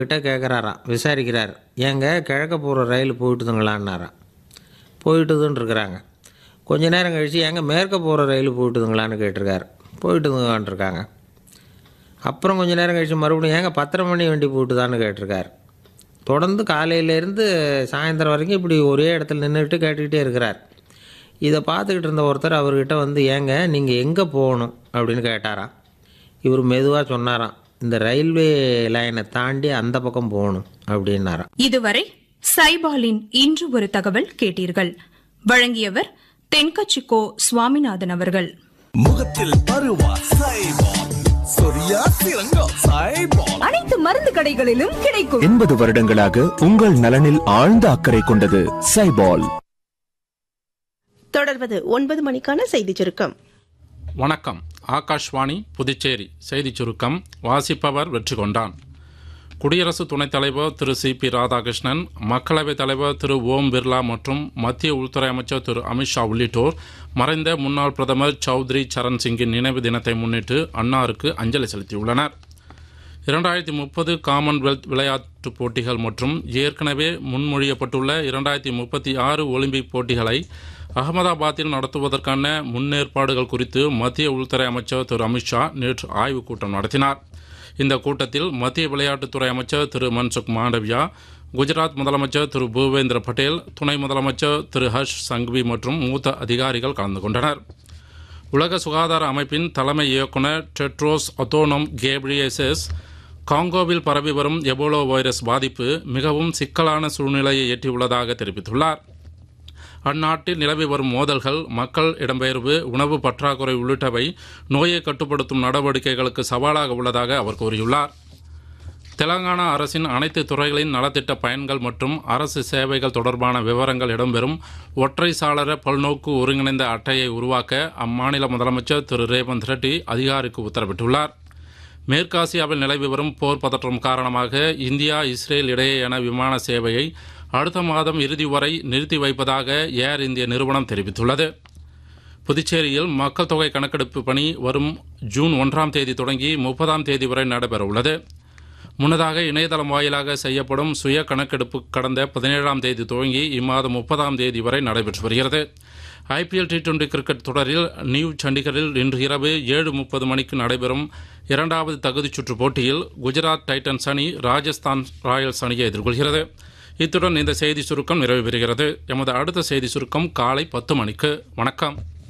கிட்ட கேட்குறாராம் விசாரிக்கிறார் ஏங்க கிழக்க போகிற ரயில் போயிட்டுதுங்களான்னாராம் போயிட்டுதுன்னு இருக்கிறாங்க கொஞ்ச நேரம் கழித்து ஏங்க மேற்க போகிற ரயில் போயிட்டுதுங்களான்னு கேட்டிருக்காரு போயிட்டுதுங்களான் இருக்காங்க அப்புறம் கொஞ்ச நேரம் கழித்து மறுபடியும் ஏங்க பத்தரை மணி வண்டி போயிட்டுதான்னு கேட்டிருக்காரு தொடர்ந்து காலையிலேருந்து சாயந்தரம் வரைக்கும் இப்படி ஒரே இடத்துல நின்றுட்டு கேட்டுக்கிட்டே இருக்கிறார் இதை பார்த்துக்கிட்டு இருந்த ஒருத்தர் அவர்கிட்ட வந்து ஏங்க நீங்கள் எங்கே போகணும் அப்படின்னு கேட்டாராம் இவர் மெதுவாக சொன்னாராம் இந்த ரயில்வே லைனை தாண்டி அந்த பக்கம் போகணும் அப்படின்னாராம் இதுவரை சைபாலின் இன்று ஒரு தகவல் கேட்டீர்கள் வழங்கியவர் தென்கச்சிக்கோ சுவாமிநாதன் அவர்கள் முகத்தில் பருவா சைபால் சொரியா சிறங்கா சைபால் அனைத்து மருந்து கடைகளிலும் கிடைக்கும் எண்பது வருடங்களாக உங்கள் நலனில் ஆழ்ந்த அக்கறை கொண்டது சைபால் தொடர்வது ஒன்பது மணிக்கான செய்தி சுருக்கம் வணக்கம் ஆகாஷ்வாணி புதுச்சேரி செய்திச் சுருக்கம் வாசிப்பவர் வெற்றி கொண்டான் குடியரசு துணைத் தலைவர் திரு சி பி ராதாகிருஷ்ணன் மக்களவைத் தலைவர் திரு ஓம் பிர்லா மற்றும் மத்திய உள்துறை அமைச்சர் திரு அமித்ஷா உள்ளிட்டோர் மறைந்த முன்னாள் பிரதமர் சௌத்ரி சரண் சிங்கின் நினைவு தினத்தை முன்னிட்டு அன்னாருக்கு அஞ்சலி செலுத்தியுள்ளனர் இரண்டாயிரத்தி முப்பது காமன்வெல்த் விளையாட்டுப் போட்டிகள் மற்றும் ஏற்கனவே முன்மொழியப்பட்டுள்ள இரண்டாயிரத்தி முப்பத்தி ஆறு ஒலிம்பிக் போட்டிகளை அகமதாபாத்தில் நடத்துவதற்கான முன்னேற்பாடுகள் குறித்து மத்திய உள்துறை அமைச்சர் திரு அமித்ஷா நேற்று ஆய்வுக் கூட்டம் நடத்தினார் இந்த கூட்டத்தில் மத்திய விளையாட்டுத்துறை அமைச்சர் திரு மன்சுக் மாண்டவியா குஜராத் முதலமைச்சர் திரு பூபேந்திர பட்டேல் துணை முதலமைச்சர் திரு ஹர்ஷ் சங்வி மற்றும் மூத்த அதிகாரிகள் கலந்து கொண்டனர் உலக சுகாதார அமைப்பின் தலைமை இயக்குனர் டெட்ரோஸ் ஒத்தோனம் கேப்ரியசஸ் காங்கோவில் பரவி வரும் எபோலோ வைரஸ் பாதிப்பு மிகவும் சிக்கலான சூழ்நிலையை எட்டியுள்ளதாக தெரிவித்துள்ளார் அந்நாட்டில் நிலவி வரும் மோதல்கள் மக்கள் இடம்பெயர்வு உணவு பற்றாக்குறை உள்ளிட்டவை நோயை கட்டுப்படுத்தும் நடவடிக்கைகளுக்கு சவாலாக உள்ளதாக அவர் கூறியுள்ளார் தெலங்கானா அரசின் அனைத்து துறைகளின் நலத்திட்ட பயன்கள் மற்றும் அரசு சேவைகள் தொடர்பான விவரங்கள் இடம்பெறும் ஒற்றை சாளர பல்நோக்கு ஒருங்கிணைந்த அட்டையை உருவாக்க அம்மாநில முதலமைச்சர் திரு ரேவந்த் ரெட்டி அதிகாரிக்கு உத்தரவிட்டுள்ளார் மேற்காசியாவில் நிலவி வரும் போர் பதற்றம் காரணமாக இந்தியா இஸ்ரேல் இடையேயான விமான சேவையை அடுத்த மாதம் இறுதி வரை நிறுத்தி வைப்பதாக ஏர் இந்திய நிறுவனம் தெரிவித்துள்ளது புதுச்சேரியில் மக்கள் தொகை கணக்கெடுப்பு பணி வரும் ஜூன் ஒன்றாம் தேதி தொடங்கி முப்பதாம் தேதி வரை நடைபெற உள்ளது முன்னதாக இணையதளம் வாயிலாக செய்யப்படும் சுய கணக்கெடுப்பு கடந்த பதினேழாம் தேதி துவங்கி இம்மாதம் முப்பதாம் தேதி வரை நடைபெற்று வருகிறது ஐபிஎல் டி டுவெண்டி கிரிக்கெட் தொடரில் நியூ சண்டிகரில் இன்று இரவு ஏழு முப்பது மணிக்கு நடைபெறும் இரண்டாவது தகுதிச் சுற்று போட்டியில் குஜராத் டைட்டன்ஸ் அணி ராஜஸ்தான் ராயல்ஸ் அணியை எதிர்கொள்கிறது இத்துடன் இந்த செய்தி சுருக்கம் நிறைவு பெறுகிறது எமது அடுத்த செய்தி சுருக்கம் காலை பத்து மணிக்கு வணக்கம்